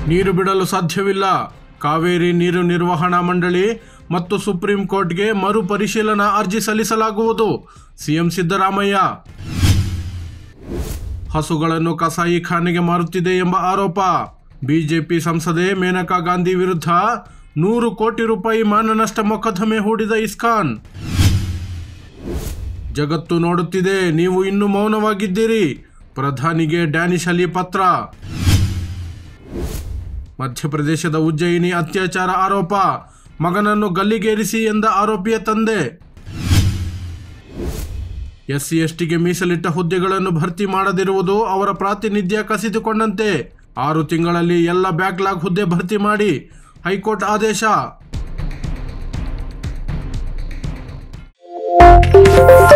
ನೀರು ಬಿಡಲು ಸಾಧ್ಯವಿಲ್ಲ ಕಾವೇರಿ ನೀರು ನಿರ್ವಹಣಾ ಮಂಡಳಿ ಮತ್ತು ಸುಪ್ರೀಂ ಕೋರ್ಟ್ಗೆ ಮರು ಪರಿಶೀಲನಾ ಅರ್ಜಿ ಸಲ್ಲಿಸಲಾಗುವುದು ಸಿಎಂ ಸಿದ್ದರಾಮಯ್ಯ ಹಸುಗಳನ್ನು ಕಸಾಯಿಖಾನೆಗೆ ಮಾರುತ್ತಿದೆ ಎಂಬ ಆರೋಪ ಬಿಜೆಪಿ ಸಂಸದೆ ಮೇನಕಾ ಗಾಂಧಿ ವಿರುದ್ಧ ನೂರು ಕೋಟಿ ರೂಪಾಯಿ ಮಾನನಷ್ಟ ಮೊಕದ್ದಮೆ ಹೂಡಿದ ಇಸ್ಕಾನ್ ಜಗತ್ತು ನೋಡುತ್ತಿದೆ ನೀವು ಇನ್ನೂ ಮೌನವಾಗಿದ್ದೀರಿ ಪ್ರಧಾನಿಗೆ ಡ್ಯಾನಿಶ್ ಅಲಿ ಪತ್ರ ಮಧ್ಯಪ್ರದೇಶದ ಉಜ್ಜಯಿನಿ ಅತ್ಯಾಚಾರ ಆರೋಪ ಮಗನನ್ನು ಗಲ್ಲಿಗೇರಿಸಿ ಎಂದ ಆರೋಪಿಯ ತಂದೆ ಎಸ್ಸಿ ಎಸ್ಟಿಗೆ ಮೀಸಲಿಟ್ಟ ಹುದ್ದೆಗಳನ್ನು ಭರ್ತಿ ಮಾಡದಿರುವುದು ಅವರ ಪ್ರಾತಿನಿಧ್ಯ ಕಸಿದುಕೊಂಡಂತೆ ಆರು ತಿಂಗಳಲ್ಲಿ ಎಲ್ಲ ಬ್ಯಾಕ್ಲಾಗ್ ಹುದ್ದೆ ಭರ್ತಿ ಮಾಡಿ ಹೈಕೋರ್ಟ್ ಆದೇಶ